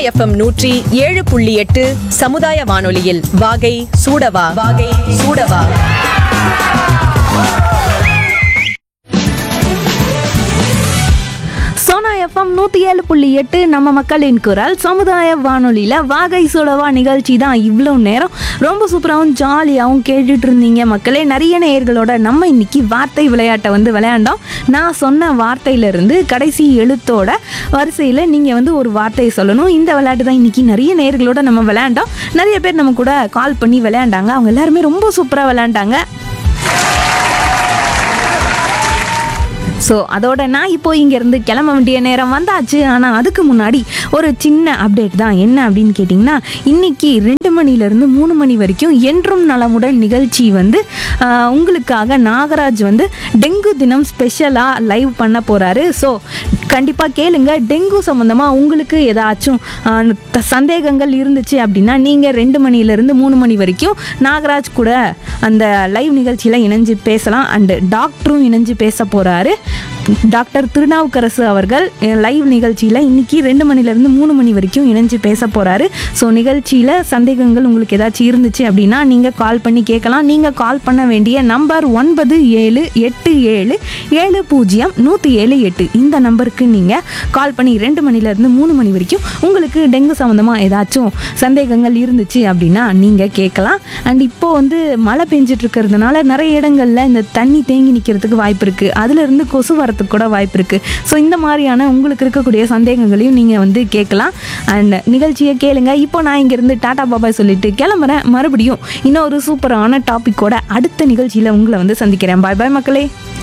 FM நூற்றி ஏழு புள்ளி எட்டு சமுதாய வானொலியில் வாகை சூடவா வாகை சூடவா சோனா எஃப்எம் நூற்றி ஏழு புள்ளி எட்டு நம்ம மக்களின் குரல் சமுதாய வானொலியில் வாகை சுடவா நிகழ்ச்சி தான் இவ்வளோ நேரம் ரொம்ப சூப்பராகவும் ஜாலியாகவும் கேட்டுட்டு இருந்தீங்க மக்களே நிறைய நேயர்களோட நம்ம இன்னைக்கு வார்த்தை விளையாட்டை வந்து விளையாண்டோம் நான் சொன்ன வார்த்தையிலிருந்து கடைசி எழுத்தோட வரிசையில் நீங்கள் வந்து ஒரு வார்த்தையை சொல்லணும் இந்த விளையாட்டு தான் இன்னைக்கு நிறைய நேயர்களோட நம்ம விளையாண்டோம் நிறைய பேர் நம்ம கூட கால் பண்ணி விளையாண்டாங்க அவங்க எல்லாருமே ரொம்ப சூப்பராக விளையாண்டாங்க ஸோ அதோட நான் இப்போ இங்கேருந்து கிளம்ப வேண்டிய நேரம் வந்தாச்சு ஆனால் அதுக்கு முன்னாடி ஒரு சின்ன அப்டேட் தான் என்ன அப்படின்னு கேட்டிங்கன்னா இன்னைக்கு ரெண்டு மணிலேருந்து மூணு மணி வரைக்கும் என்றும் நலமுடன் நிகழ்ச்சி வந்து ஆஹ், உங்களுக்காக நாகராஜ் வந்து டெங்கு தினம் ஸ்பெஷலாக லைவ் பண்ண போகிறாரு ஸோ கண்டிப்பாக கேளுங்க டெங்கு சம்மந்தமாக உங்களுக்கு ஏதாச்சும் ஆஹ், த- சந்தேகங்கள் இருந்துச்சு அப்படின்னா நீங்கள் ரெண்டு மணிலேருந்து மூணு மணி வரைக்கும் நாகராஜ் கூட அந்த லைவ் நிகழ்ச்சியில் இணைஞ்சு பேசலாம் அண்டு டாக்டரும் இணைஞ்சு பேச போகிறாரு டாக்டர் திருநாவுக்கரசு அவர்கள் லைவ் நிகழ்ச்சியில் இன்னைக்கு ரெண்டு மணிலேருந்து மூணு மணி வரைக்கும் இணைஞ்சு பேச போகிறாரு ஸோ நிகழ்ச்சியில் சந்தேகங்கள் உங்களுக்கு ஏதாச்சும் இருந்துச்சு அப்படின்னா நீங்கள் கால் பண்ணி கேட்கலாம் நீங்கள் கால் பண்ண வேண்டிய நம்பர் ஒன்பது ஏழு எட்டு ஏழு ஏழு பூஜ்ஜியம் நூற்றி ஏழு எட்டு இந்த நம்பருக்கு நீங்கள் கால் பண்ணி ரெண்டு மணிலேருந்து மூணு மணி வரைக்கும் உங்களுக்கு டெங்கு சம்மந்தமாக ஏதாச்சும் சந்தேகங்கள் இருந்துச்சு அப்படின்னா நீங்கள் கேட்கலாம் அண்ட் இப்போ வந்து மழை பெஞ்சிட்டு இருக்கிறதுனால நிறைய இடங்கள்ல இந்த தண்ணி தேங்கி நிற்கிறதுக்கு வாய்ப்பு இருக்குது அதுலேருந்து கொசு வரத்துக்கு கூட வாய்ப்பு இருக்குது ஸோ இந்த மாதிரியான உங்களுக்கு இருக்கக்கூடிய சந்தேகங்களையும் நீங்கள் வந்து கேட்கலாம் அண்ட் நிகழ்ச்சியை கேளுங்க இப்போ நான் இங்கேருந்து டாடா பாபாய் சொல்லிட்டு கிளம்புறேன் மறுபடியும் இன்னொரு சூப்பரான டாப்பிக்கோட அடுத்த நிகழ்ச்சியில் உங்களை வந்து சந்திக்கிறேன் பாய் பாய் மக்களே